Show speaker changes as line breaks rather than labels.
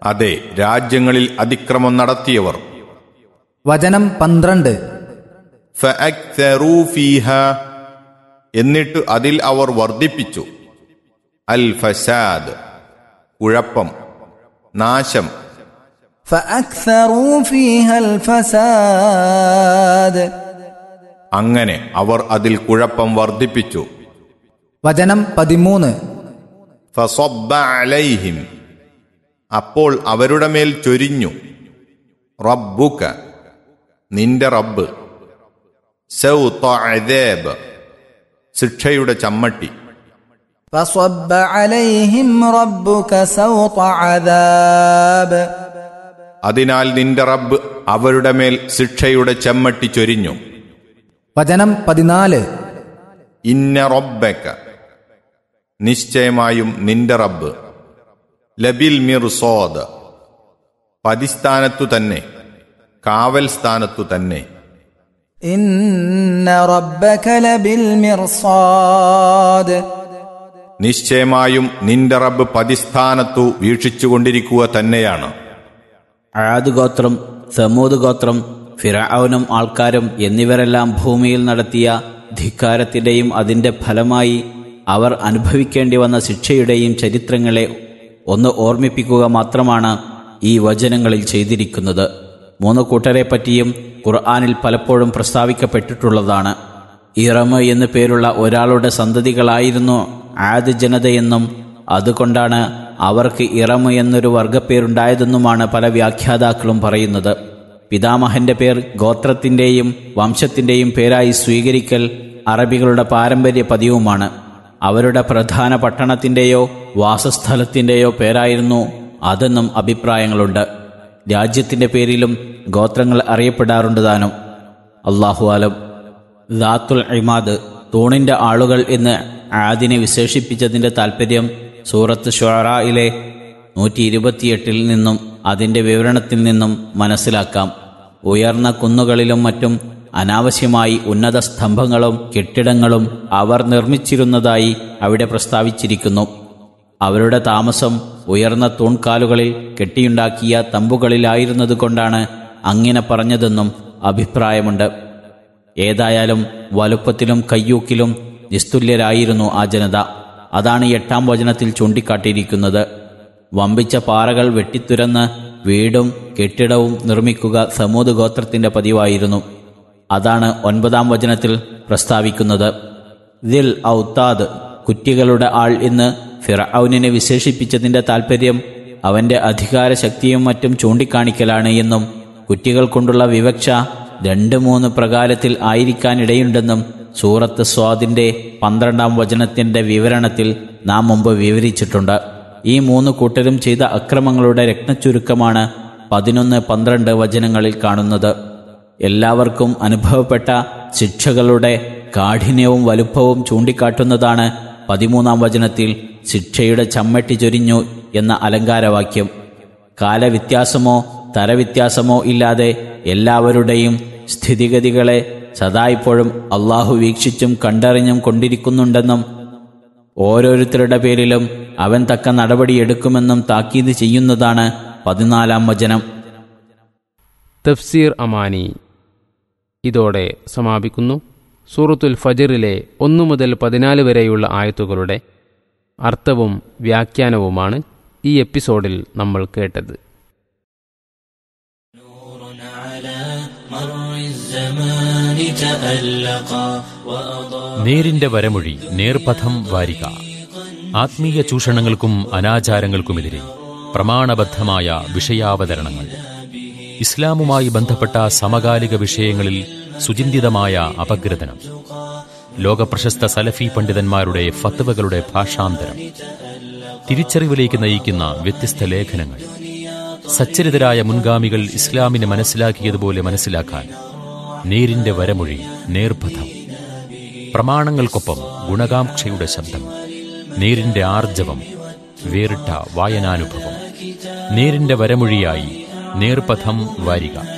അതെ രാജ്യങ്ങളിൽ അതിക്രമം നടത്തിയവർ
വചനം പന്ത്രണ്ട്
ഫഅക്തറൂ ഫീഹ എന്നിട്ട് അതിൽ അവർ വർദ്ധിപ്പിച്ചു അൽ ഫസാദ് കുഴപ്പം നാശം
فأكثروا فيها الفساد
അങ്ങനെ അവർ അതിൽ കുഴപ്പം വർദ്ധിപ്പിച്ചു
വചനം പതിമൂന്ന്
ഫസബ്ബ അലൈഹിം അപ്പോൾ അവരുടെ മേൽ ചൊരിഞ്ഞു റബ്ബുക നിന്റെ റബ്ബ് സൗത അദാബ് ശിക്ഷയുടെ ചമ്മട്ടി
فصب عليهم ربك سوط عذاب
അതിനാൽ നിന്റെ റബ്ബ് അവരുടെ മേൽ ശിക്ഷയുടെ ചെമ്മട്ടി ചൊരിഞ്ഞു
വചനം പതിനാല്
ഇന്ന റബ്ബക്ക നിശ്ചയമായും നിന്റെ റബ്ബ് ലബിൽ മിർസോദ് പതിസ്ഥാനത്തു തന്നെ കാവൽ സ്ഥാനത്തു തന്നെ
إن ربك لبالمرصاد
നിശ്ചയമായും നിന്റെ റബ്ബ് പതിസ്ഥാനത്തു വീക്ഷിച്ചുകൊണ്ടിരിക്കുക തന്നെയാണ്
ആദ് ഗോത്രം സമൂത് ഗോത്രം ഫിറൌനും ആൾക്കാരും എന്നിവരെല്ലാം ഭൂമിയിൽ നടത്തിയ ധിക്കാരത്തിന്റെയും അതിന്റെ ഫലമായി അവർ അനുഭവിക്കേണ്ടി വന്ന ശിക്ഷയുടെയും ചരിത്രങ്ങളെ ഒന്ന് ഓർമ്മിപ്പിക്കുക മാത്രമാണ് ഈ വചനങ്ങളിൽ ചെയ്തിരിക്കുന്നത് മൂന്ന് കൂട്ടരെ പറ്റിയും ഖുർആാനിൽ പലപ്പോഴും പ്രസ്താവിക്കപ്പെട്ടിട്ടുള്ളതാണ് ഇറമ എന്നു പേരുള്ള ഒരാളുടെ സന്തതികളായിരുന്നു ആദ് ജനതയെന്നും അതുകൊണ്ടാണ് അവർക്ക് ഇറമ എന്നൊരു വർഗപ്പേരുണ്ടായതെന്നുമാണ് പല വ്യാഖ്യാതാക്കളും പറയുന്നത് പിതാമഹന്റെ പേർ ഗോത്രത്തിന്റെയും വംശത്തിന്റെയും പേരായി സ്വീകരിക്കൽ അറബികളുടെ പാരമ്പര്യ പതിവുമാണ് അവരുടെ പ്രധാന പട്ടണത്തിന്റെയോ വാസസ്ഥലത്തിന്റെയോ പേരായിരുന്നു അതെന്നും അഭിപ്രായങ്ങളുണ്ട് രാജ്യത്തിന്റെ പേരിലും ഗോത്രങ്ങൾ അറിയപ്പെടാറുണ്ട് താനും അള്ളാഹു ആലം ദാത്തുൽ ഇമാദ് തൂണിന്റെ ആളുകൾ എന്ന് ആദിനെ വിശേഷിപ്പിച്ചതിന്റെ താൽപ്പര്യം സൂറത്ത് ഷുറായിലെ നൂറ്റി ഇരുപത്തിയെട്ടിൽ നിന്നും അതിന്റെ വിവരണത്തിൽ നിന്നും മനസ്സിലാക്കാം ഉയർന്ന കുന്നുകളിലും മറ്റും അനാവശ്യമായി ഉന്നത സ്തംഭങ്ങളും കെട്ടിടങ്ങളും അവർ നിർമ്മിച്ചിരുന്നതായി അവിടെ പ്രസ്താവിച്ചിരിക്കുന്നു അവരുടെ താമസം ഉയർന്ന തൂൺകാലുകളിൽ കെട്ടിയുണ്ടാക്കിയ തമ്പുകളിലായിരുന്നതുകൊണ്ടാണ് അങ്ങനെ പറഞ്ഞതെന്നും അഭിപ്രായമുണ്ട് ഏതായാലും വലുപ്പത്തിലും കയ്യൂക്കിലും നിസ്തുല്യരായിരുന്നു ആ ജനത അതാണ് എട്ടാം വചനത്തിൽ ചൂണ്ടിക്കാട്ടിയിരിക്കുന്നത് വമ്പിച്ച പാറകൾ വെട്ടിത്തുരന്ന് വീടും കെട്ടിടവും നിർമ്മിക്കുക സമൂത് ഗോത്രത്തിന്റെ പതിവായിരുന്നു അതാണ് ഒൻപതാം വചനത്തിൽ പ്രസ്താവിക്കുന്നത് ദിൽ ഔത്താദ് കുറ്റികളുടെ ആൾ എന്ന് ഫിറൌനിനെ വിശേഷിപ്പിച്ചതിന്റെ താൽപ്പര്യം അവന്റെ അധികാരശക്തിയും മറ്റും ചൂണ്ടിക്കാണിക്കലാണ് എന്നും കുറ്റികൾ കൊണ്ടുള്ള വിവക്ഷ രണ്ട് മൂന്ന് പ്രകാരത്തിൽ ആയിരിക്കാനിടയുണ്ടെന്നും സൂറത്ത് സ്വാദിന്റെ പന്ത്രണ്ടാം വചനത്തിന്റെ വിവരണത്തിൽ നാം മുമ്പ് വിവരിച്ചിട്ടുണ്ട് ഈ മൂന്ന് കൂട്ടരും ചെയ്ത അക്രമങ്ങളുടെ രത്നച്ചുരുക്കമാണ് പതിനൊന്ന് പന്ത്രണ്ട് വചനങ്ങളിൽ കാണുന്നത് എല്ലാവർക്കും അനുഭവപ്പെട്ട ശിക്ഷകളുടെ കാഠിന്യവും വലുപ്പവും ചൂണ്ടിക്കാട്ടുന്നതാണ് പതിമൂന്നാം വചനത്തിൽ ശിക്ഷയുടെ ചമ്മട്ടി ചൊരിഞ്ഞു എന്ന അലങ്കാരവാക്യം കാലവ്യത്യാസമോ തരവ്യത്യാസമോ ഇല്ലാതെ എല്ലാവരുടെയും സ്ഥിതിഗതികളെ സദായിപ്പോഴും അള്ളാഹു വീക്ഷിച്ചും കണ്ടറിഞ്ഞും കൊണ്ടിരിക്കുന്നുണ്ടെന്നും ഓരോരുത്തരുടെ പേരിലും അവൻ തക്ക നടപടിയെടുക്കുമെന്നും താക്കീത് ചെയ്യുന്നതാണ് പതിനാലാം വചനം
തഫ്സീർ അമാനി ഇതോടെ സമാപിക്കുന്നു സൂറത്തുൽ ഫജറിലെ ഒന്നു മുതൽ പതിനാല് വരെയുള്ള ആയത്തുകളുടെ അർത്ഥവും വ്യാഖ്യാനവുമാണ് ഈ എപ്പിസോഡിൽ നമ്മൾ കേട്ടത്
നേരിന്റെ വരമൊഴി നേർപഥം വാരിക ആത്മീയ ചൂഷണങ്ങൾക്കും അനാചാരങ്ങൾക്കുമെതിരെ പ്രമാണബദ്ധമായ വിഷയാവതരണങ്ങൾ ഇസ്ലാമുമായി ബന്ധപ്പെട്ട സമകാലിക വിഷയങ്ങളിൽ സുചിന്തിതമായ അപഗ്രഥനം ലോകപ്രശസ്ത സലഫി പണ്ഡിതന്മാരുടെ ഫത്വകളുടെ ഭാഷാന്തരം തിരിച്ചറിവിലേക്ക് നയിക്കുന്ന വ്യത്യസ്ത ലേഖനങ്ങൾ സച്ചരിതരായ മുൻഗാമികൾ ഇസ്ലാമിനെ മനസ്സിലാക്കിയതുപോലെ മനസ്സിലാക്കാൻ നേരിന്റെ വരമൊഴി നേർപഥം പ്രമാണങ്ങൾക്കൊപ്പം ഗുണകാംക്ഷയുടെ ശബ്ദം നേരിന്റെ ആർജവം വേറിട്ട വായനാനുഭവം നേരിന്റെ വരമൊഴിയായി നേർപഥം വാരിക